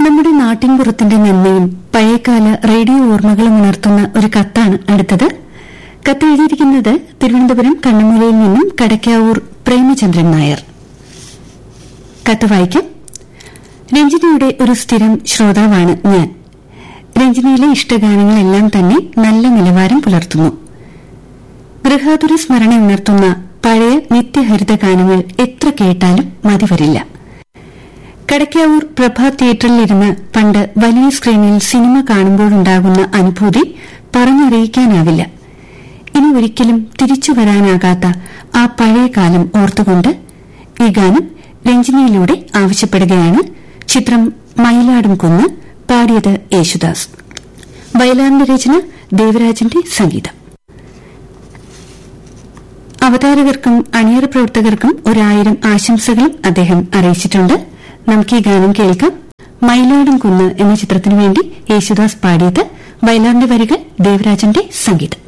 നമ്മുടെ നാട്ടിൻപുറത്തിന്റെ നന്മയും പഴയകാല റേഡിയോ ഓർമ്മകളും ഉണർത്തുന്ന ഒരു കത്താണ് അടുത്തത് കത്ത് എഴുതിയിരിക്കുന്നത് തിരുവനന്തപുരം കണ്ണമൂലയിൽ നിന്നും കടക്കാവൂർ പ്രേമചന്ദ്രൻ നായർ കത്ത് വായിക്കാം രഞ്ജിനിയുടെ ഒരു സ്ഥിരം ശ്രോതാവാണ് ഞാൻ രഞ്ജിനിയിലെ ഇഷ്ടഗാനങ്ങളെല്ലാം തന്നെ നല്ല നിലവാരം പുലർത്തുന്നു ഗൃഹാതുര സ്മരണ ഉണർത്തുന്ന പഴയ നിത്യഹരിത ഗാനങ്ങൾ എത്ര കേട്ടാലും മതിവരില്ല കടക്കാവൂർ പ്രഭ തിയേറ്ററിലിരുന്ന് പണ്ട് വലിയ സ്ക്രീനിൽ സിനിമ കാണുമ്പോഴുണ്ടാകുന്ന അനുഭൂതി പറഞ്ഞറിയിക്കാനാവില്ല ഇനി ഒരിക്കലും തിരിച്ചു വരാനാകാത്ത ആ പഴയ കാലം ഓർത്തുകൊണ്ട് ഈ ഗാനം രഞ്ജിനിയിലൂടെ ആവശ്യപ്പെടുകയാണ് ചിത്രം മയിലാടും കുന്ന് പാടിയത് യേശുദാസ് വയലാറിന്റെ രചന ദേവരാജന്റെ സംഗീതം അവതാരകർക്കും അണിയറ പ്രവർത്തകർക്കും ഒരായിരം ആശംസകളും അദ്ദേഹം അറിയിച്ചിട്ടുണ്ട് നമുക്ക് ഈ ഗാനം കേൾക്കാം മയിലാടും കുന്ന് എന്ന ചിത്രത്തിനു വേണ്ടി യേശുദാസ് പാടിയത് വയലാറിന്റെ വരികൾ ദേവരാജന്റെ സംഗീതം